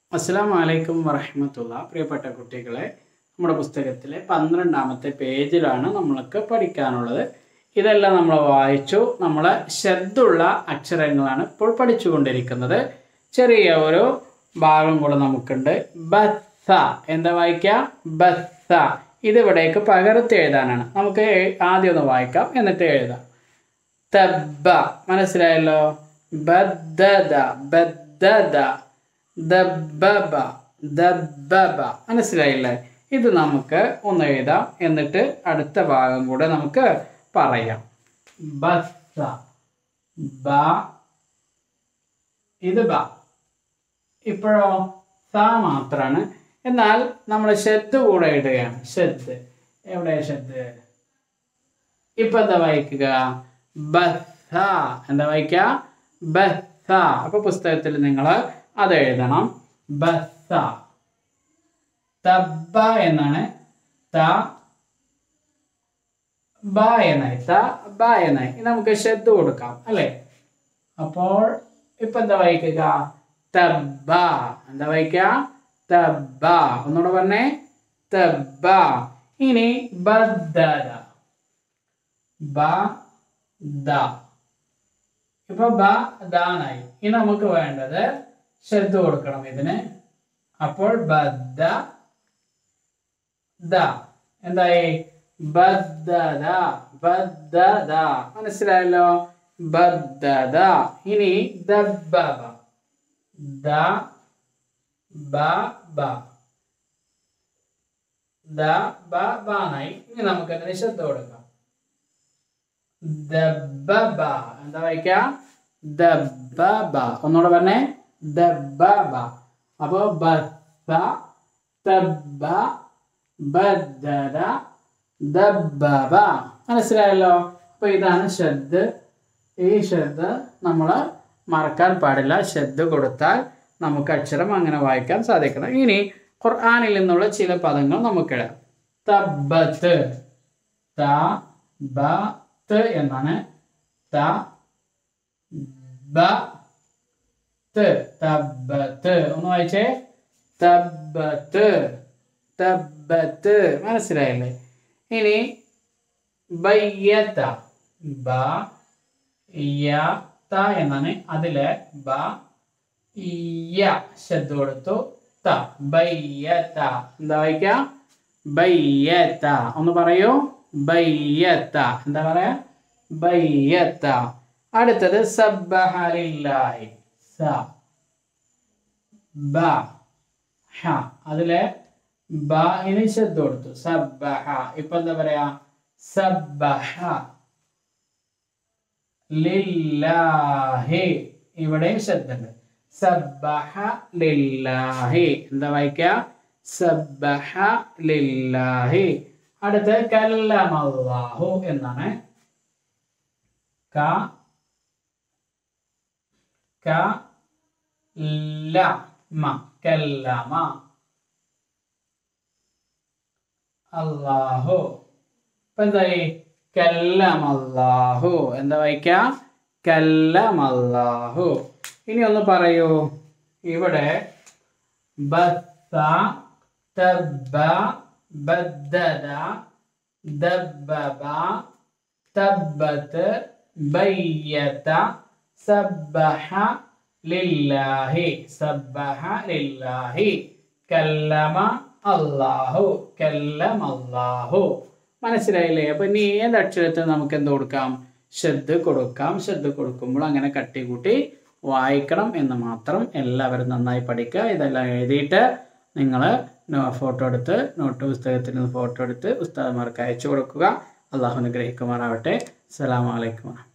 അസ്സാം വലൈക്കും വറഹമത്തുള്ള പ്രിയപ്പെട്ട കുട്ടികളെ നമ്മുടെ പുസ്തകത്തിലെ പന്ത്രണ്ടാമത്തെ പേജിലാണ് നമ്മൾക്ക് പഠിക്കാനുള്ളത് ഇതെല്ലാം നമ്മൾ വായിച്ചു നമ്മൾ ശബ്ദമുള്ള അക്ഷരങ്ങളാണ് ഇപ്പോൾ പഠിച്ചുകൊണ്ടിരിക്കുന്നത് ചെറിയ ഒരു ഭാഗം കൂടെ നമുക്കുണ്ട് ബത്ത എന്താ വായിക്കുക ബത്ത ഇത് ഇവിടേക്ക് പകർത്തി എഴുതാനാണ് നമുക്ക് എ- ആദ്യം ഒന്ന് വായിക്കാം എന്നിട്ട് എഴുതാം തബ്ബ മനസ്സിലായല്ലോ ബദ്ദദ ബദ്ദദ ദബ്ബബ ദബ്ബബ മനസ്സിലായില്ലേ ഇത് നമുക്ക് ഒന്ന് എഴുതാം എന്നിട്ട് അടുത്ത ഭാഗം കൂടെ നമുക്ക് പറയാം ബസ്സ ബ ഇത് ബ ഇപ്പോഴോ സ മാത്രാണ് എന്നാൽ നമ്മൾ ഷെഡ് കൂടെ ഇടുകയാണ് ഷെഡ് എവിടെ ഷെഡ് ഇപ്പൊ എന്താ വായിക്കുക ബസ എന്താ വായിക്കുക ബസ അപ്പൊ പുസ്തകത്തിൽ നിങ്ങൾ അത് എഴുതണം ബസ തബ്ബ എന്നാണ് ത ബ എന്നായി ത ബ എന്നായി ഇനി നമുക്ക് ഷെഡ് കൊടുക്കാം അല്ലേ അപ്പോൾ ഇപ്പൊ എന്താ വായിക്കുക തബ്ബ എന്താ വായിക്കുക തബ്ബ ഒന്നുകൂടെ പറഞ്ഞേ തബ്ബ ഇനി ബദ്ദദ ബ ദ ഇപ്പൊ ബ ദാനായി ഇനി നമുക്ക് വേണ്ടത് ശ്രദ്ധ കൊടുക്കണം ഇതിന് അപ്പോൾ ബദ്ദ ദ എന്തായി ബദ്ദദ ബദ്ദദ മനസ്സിലായല്ലോ ബദ്ദദ ഇനി ദബ്ബബ ദ ബ ബ ദ ബ ബാനായി ഇനി നമുക്ക് അതിന് ശ്രദ്ധ കൊടുക്കാം ദബ്ബബ എന്താ വായിക്ക ദബ്ബബ ഒന്നുകൂടെ പറഞ്ഞേ ദബ്ബബ അപ്പോ ബസ്സ തബ്ബ ബദ്ദദ ദബ്ബബ മനസ്സിലായല്ലോ അപ്പൊ ഇതാണ് ശ്രദ്ധ ഈ ശ്രദ്ധ നമ്മൾ മറക്കാൻ പാടില്ല ശ്രദ്ധ കൊടുത്താൽ നമുക്ക് അക്ഷരം അങ്ങനെ വായിക്കാൻ സാധിക്കണം ഇനി ഖുർആനിൽ നിന്നുള്ള ചില പദങ്ങൾ നമുക്കിടാം തബ്ബത്ത് ത ബ ത്ത് എന്നാണ് ത ബ ത്ത് തബ്ബത്ത് ഒന്ന് വായിച്ചേ തബ്ബത്ത് തബ്ബത്ത് മനസ്സിലായില്ലേ ഇനി ബയ്യത്ത ബ യ ത എന്നാണ് അതില് ബ യ ശബ്ദം കൊടുത്തു ത ബയ്യത്ത എന്താ വായിക്ക ബയ്യത്ത ഒന്ന് പറയൂ ബയ്യത്ത എന്താ പറയാ ബയ്യത്ത അടുത്തത് സബ്ബഹ ലില്ലാഹി സ ബ ഹ അതിലെ ബ ഇനി ശബ്ദം കൊടുത്തു സബ്ബഹ ഇപ്പൊ എന്താ പറയാ സബ്ബഹ ലില്ലാഹി ഇവിടെയും ശബ്ദമുണ്ട് സബ്ബഹ ലില്ലാഹി എന്താ വായിക്ക സബ്ബഹ ലില്ലാഹി അടുത്ത് കല്ലമല്ലാഹു എന്നാണ് ക ക ല മ കല്ലമ അല്ലാഹു ഇപ്പൊ എന്തായി കല്ലമല്ലാഹു എന്താ വായിക്ക കല്ലമല്ലാഹു ഇനി ഒന്ന് പറയൂ ഇവിടെ ബത്ത തബ്ബ ബദ്ദദ ദബ്ബബ തബ്ബത്ത് ബയ്യത സബ്ബഹ ലില്ലാഹി സബ്ബഹ ലില്ലാഹി കല്ലമ അല്ലാഹു കല്ലമ അല്ലാഹു മനസ്സിലായില്ലേ അപ്പൊ ഇനി ഏത് അക്ഷരത്തിന് നമുക്ക് എന്ത് കൊടുക്കാം ശ്രദ്ധ കൊടുക്കാം ശ്രദ്ധ കൊടുക്കുമ്പോൾ അങ്ങനെ കട്ടി കൂട്ടി വായിക്കണം എന്ന് മാത്രം എല്ലാവരും നന്നായി പഠിക്കുക ഇതെല്ലാം എഴുതിയിട്ട് നിങ്ങൾ ഫോട്ടോ എടുത്ത് നോട്ട് പുസ്തകത്തിൽ നിന്ന് ഫോട്ടോ എടുത്ത് ഉസ്താദന്മാർക്ക് അയച്ചു കൊടുക്കുക അള്ളാഹു അനുഗ്രഹിക്കുമാറാവട്ടെ അസ്സലാമു അലൈക്കും